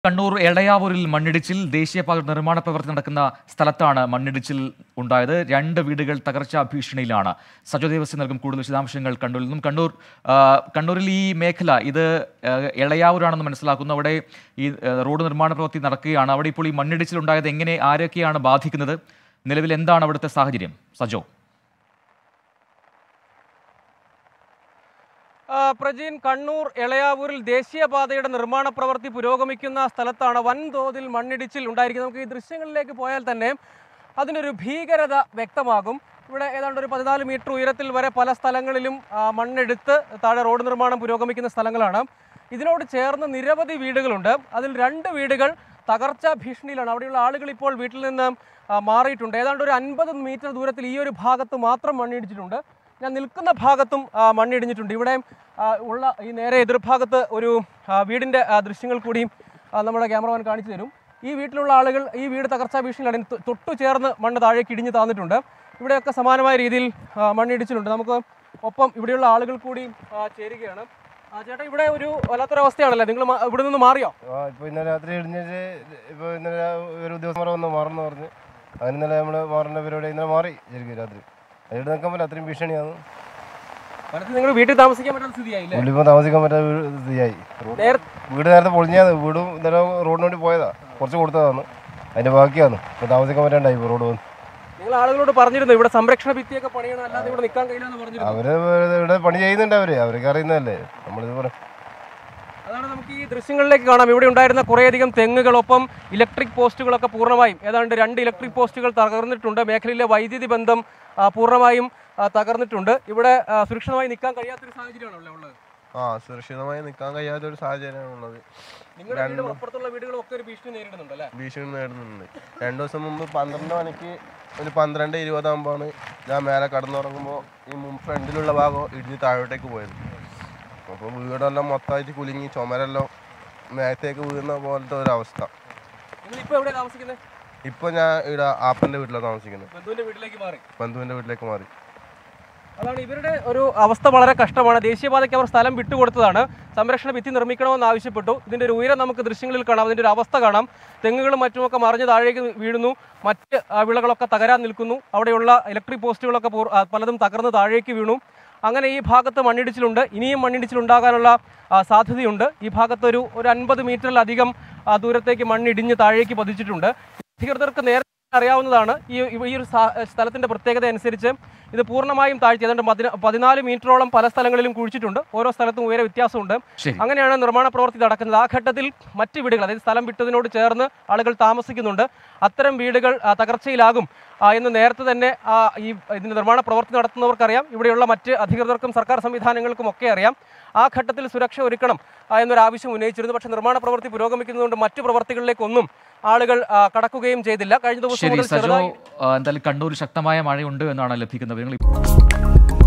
കണ്ണൂർ എളയാവൂരിൽ മണ്ണിടിച്ചിൽ ദേശീയപാത നിർമ്മാണ പ്രവൃത്തി നടക്കുന്ന സ്ഥലത്താണ് മണ്ണിടിച്ചിൽ ഉണ്ടായത് രണ്ട് വീടുകൾ തകർച്ചാ ഭീഷണിയിലാണ് സജോ ദേവസ്വം നൽകും കൂടുതൽ വിശദാംശങ്ങൾ കണ്ണൂരിൽ നിന്നും കണ്ണൂർ ആ, കണ്ണൂരിൽ ഈ മേഖല ഇത് ആ, എളയാവൂരാണെന്ന് മനസ്സിലാക്കുന്നു അവിടെ ഈ ആ, റോഡ് നിർമ്മാണ പ്രവൃത്തി നടക്കുകയാണ് അവിടെ ഇപ്പോൾ ഈ മണ്ണിടിച്ചിൽ ഉണ്ടായത് എങ്ങനെ ആരൊക്കെയാണ് ബാധിക്കുന്നത് നിലവിൽ എന്താണ് അവിടുത്തെ സാഹചര്യം സജോ ആ, പ്രജീൻ കണ്ണൂർ എളയാവൂരിൽ ദേശീയപാതയുടെ നിർമ്മാണ പ്രവൃത്തി പുരോഗമിക്കുന്ന സ്ഥലത്താണ് വൻതോതിൽ മണ്ണിടിച്ചിൽ ഉണ്ടായിരിക്കുന്നത് നമുക്ക് ഈ ദൃശ്യങ്ങളിലേക്ക് പോയാൽ തന്നെ അതിനൊരു ഭീകരത വ്യക്തമാകും ഇവിടെ ഏതാണ്ട് ഒരു പതിനാല് മീറ്റർ ഉയരത്തിൽ വരെ പല സ്ഥലങ്ങളിലും ആ, മണ്ണെടുത്ത് താഴെ റോഡ് നിർമ്മാണം പുരോഗമിക്കുന്ന സ്ഥലങ്ങളാണ് ഇതിനോട് ചേർന്ന് നിരവധി വീടുകളുണ്ട് അതിൽ രണ്ട് വീടുകൾ തകർച്ചാ ഭീഷണിയിലാണ് അവിടെയുള്ള ആളുകൾ ഇപ്പോൾ വീട്ടിൽ നിന്ന് ആ, മാറിയിട്ടുണ്ട് ഏതാണ്ട് ഒരു അൻപത് മീറ്റർ ദൂരത്തിൽ ഈ ഒരു ഭാഗത്ത് മാത്രം മണ്ണിടിച്ചിട്ടുണ്ട് ഞാൻ നിൽക്കുന്ന ഭാഗത്തും ആ, മണ്ണിടിഞ്ഞിട്ടുണ്ട് ഇവിടെ ആ, ഉള്ള ഈ നേരെ എതിർഭാഗത്ത് ഒരു ആ, വീടിൻ്റെ ആ, ദൃശ്യങ്ങൾ കൂടിയും ആ, നമ്മുടെ ക്യാമറമാൻ കാണിച്ചു തരും ഈ വീട്ടിലുള്ള ആളുകൾ ഈ വീട് തകർച്ചാ ഭീഷണിയിലാണ് ഇതിന് തൊ- തൊട്ടു ചേർന്ന് മണ്ണ് താഴേക്ക് ഇടിഞ്ഞ് താന്നിട്ടുണ്ട് ഇവിടെയൊക്കെ സമാനമായ രീതിയിൽ ആ, മണ്ണിടിച്ചിലുണ്ട് നമുക്ക് ഒപ്പം ഇവിടെയുള്ള ആളുകൾ കൂടി ആ, ചേരുകയാണ് ആ, ചേട്ടാ ഇവിടെ ഒരു വല്ലാത്തൊരവസ്ഥയാണല്ലേ നിങ്ങൾ മാ- ഇവിടെ നിന്ന് മാറിയോ ആ ഇപ്പോൾ ഇന്നലെ രാത്രി ഇടിഞ്ഞിട്ട് ഇപ്പോൾ ഇന്നലെ ഒരു ദിവസം വരെ വന്ന് മാറുന്നു പറഞ്ഞ് അങ്ങനെ ഇന്നലെ നമ്മൾ മാറേണ്ട പരിപാടി ഇന്നലെ മാറി ശരിക്കും രാത്രി അതിവിടെ നിൽക്കാൻ പറ്റില്ല അത്രയും ഭീഷണിയാണ് മനസ്സിൽ നിങ്ങൾ വീട്ടിൽ താമസിക്കാൻ പറ്റുന്ന സ്ഥിതിയായില്ലേ ഉള്ളിപ്പോൾ താമസിക്കാൻ പറ്റാത്ത വീട് സ്ഥിതിയായി നേര വീട് നേരത്തെ പൊളിഞ്ഞാണ് വീടും ഇന്നലെ റോഡിന് വേണ്ടി പോയതാ കുറച്ച് കൊടുത്തതാണ് അതിൻ്റെ ബാക്കിയാണ് ഇപ്പോൾ താമസിക്കാൻ പറ്റാണ്ടായി ഇപ്പോൾ റോഡ് വന്ന് നിങ്ങൾ ആളുകളോട് പറഞ്ഞിരുന്നു ഇവിടെ സംരക്ഷണ ഭിത്തിയൊക്കെ പണിയണം അല്ലാതെ ഇവിടെ നിൽക്കാൻ കഴിയില്ല എന്ന് പറഞ്ഞിരുന്നു അവര് ഇവിടെ പണി ചെയ്യുന്നുണ്ട് അവര് അവർക്ക് അറിയുന്നതല്ലേ നമ്മളിത് പറ അതാണ് നമുക്ക് ഈ ദൃശ്യങ്ങളിലേക്ക് കാണാം ഇവിടെ ഉണ്ടായിരുന്ന കുറേയധികം തെങ്ങുകളൊപ്പം ഇലക്ട്രിക് പോസ്റ്റുകളൊക്കെ പൂർണ്ണമായും ഏതാണ്ട് രണ്ട് ഇലക്ട്രിക് പോസ്റ്റുകൾ തകർന്നിട്ടുണ്ട് മേഖലയിലെ വൈദ്യുതി ബന്ധം ആ, പൂർണ്ണമായും ആ, തകർന്നിട്ടുണ്ട് ഇവിടെ ആ, സുരക്ഷിതമായി നിൽക്കാൻ കഴിയാത്തൊരു സാഹചര്യമാണല്ലോ ഉള്ളത് ആ സുരക്ഷിതമായി നിൽക്കാൻ കഴിയാത്ത ഒരു സാഹചര്യമാണ് ഉള്ളത് നിങ്ങളുടെ വീടും അപ്പുറത്തുള്ള വീടുകളും ഒക്കെ ഒരു ഭീഷണി നേരിടുന്നുണ്ട് അല്ലേ ഭീഷണി നേടുന്നുണ്ട് രണ്ടു ദിവസം മുമ്പ് പന്ത്രണ്ട് മണിക്ക് ഒരു പന്ത്രണ്ട് ഇരുപതാകുമ്പോഴാണ് ഞാൻ മേലെ കടന്നുറങ്ങുമ്പോൾ ഈ മുമ്പ് ഫ്രണ്ടിലുള്ള ഭാഗം ഇടിഞ്ഞ് താഴോട്ടേക്ക് പോയത് അപ്പോൾ വീടെല്ലാം മൊത്തമായിട്ട് കുലുങ്ങി ചുമരെല്ലാം മേത്തേക്ക് വീഴുന്ന പോലത്തെ ഒരു അവസ്ഥ നിങ്ങളിപ്പോൾ എവിടെ താമസിക്കുന്നത് ഇപ്പോൾ ഞാൻ ഇവിടെ ആപ്പൻ്റെ വീട്ടിലാണ് താമസിക്കുന്നത് ബന്ധുവിന്റെ വീട്ടിലേക്ക് മാറി ബന്ധുവിൻ്റെ വീട്ടിലേക്ക് മാറി അതാണ് ഇവരുടെ ഒരു അവസ്ഥ വളരെ കഷ്ടമാണ് ദേശീയപാതയ്ക്ക് അവർ സ്ഥലം വിട്ടുകൊടുത്തതാണ് സംരക്ഷണ ഭിത്തി നിർമ്മിക്കണമെന്ന് ആവശ്യപ്പെട്ടു ഇതിന്റെ ഒരു ഉയരം നമുക്ക് ദൃശ്യങ്ങളിൽ കാണാം അതിന്റെ ഒരു അവസ്ഥ കാണാം തെങ്ങുകളും മറ്റുമൊക്കെ മറിഞ്ഞ് താഴേക്ക് വീഴുന്നു മറ്റ് ആ, വിളകളൊക്കെ തകരാൻ നിൽക്കുന്നു അവിടെയുള്ള ഇലക്ട്രിക് പോസ്റ്റുകളൊക്കെ പൂർ- ആ, പലതും തകർന്ന് താഴേക്ക് വീണു അങ്ങനെ ഈ ഭാഗത്ത് മണ്ണിടിച്ചിലുണ്ട് ഇനിയും മണ്ണിടിച്ചിലുണ്ടാകാനുള്ള ആ, സാധ്യതയുണ്ട് ഈ ഭാഗത്ത് ഒരു ഒരു അൻപത് മീറ്ററിലധികം ആ, ദൂരത്തേക്ക് മണ്ണിടിഞ്ഞ് താഴേക്ക് പതിച്ചിട്ടുണ്ട് അധികൃതർക്ക് നേരത്തെ അറിയാവുന്നതാണ് ഈ ഈ ഒരു സാ- സ്ഥലത്തിന്റെ പ്രത്യേകത അനുസരിച്ച് ഇത് പൂർണ്ണമായും താഴ്ത്തി ഏതാണ്ട് പതിന- പതിനാല് മീറ്ററോളം പല സ്ഥലങ്ങളിലും കുഴിച്ചിട്ടുണ്ട് ഓരോ സ്ഥലത്തും ഉയര വ്യത്യാസമുണ്ട് ശരി അങ്ങനെയാണ് നിർമ്മാണ പ്രവൃത്തി നടക്കുന്നത് ആ ഘട്ടത്തിൽ മറ്റ് വീടുകൾ അതായത് സ്ഥലം വിട്ടതിനോട് ചേർന്ന് ആളുകൾ താമസിക്കുന്നുണ്ട് അത്തരം വീടുകൾ ആ, തകർച്ചയിലാകും ആ, എന്ന് നേരത്തെ തന്നെ ആ, ഈ ഇതിന് നിർമ്മാണ പ്രവൃത്തി നടത്തുന്നവർക്കറിയാം ഇവിടെയുള്ള മറ്റ് അധികൃതർക്കും സർക്കാർ സംവിധാനങ്ങൾക്കും ഒക്കെ അറിയാം ആ ഘട്ടത്തിൽ സുരക്ഷ ഒരുക്കണം ആ, എന്നൊരു ആവശ്യം ഉന്നയിച്ചിരുന്നു പക്ഷേ നിർമ്മാണ പ്രവൃത്തി പുരോഗമിക്കുന്നതുകൊണ്ട് മറ്റു പ്രവർത്തികളിലേക്കൊന്നും ആളുകൾ ആ, കടക്കുകയും ചെയ്തില്ല കഴിഞ്ഞ ദിവസം ശരി മുതൽ സജോ ചെറുതായി ആ, എന്തായാലും കണ്ണൂർ ശക്തമായ മഴയുണ്ട് എന്നാണ് ലഭിക്കുന്ന വിവരങ്ങൾ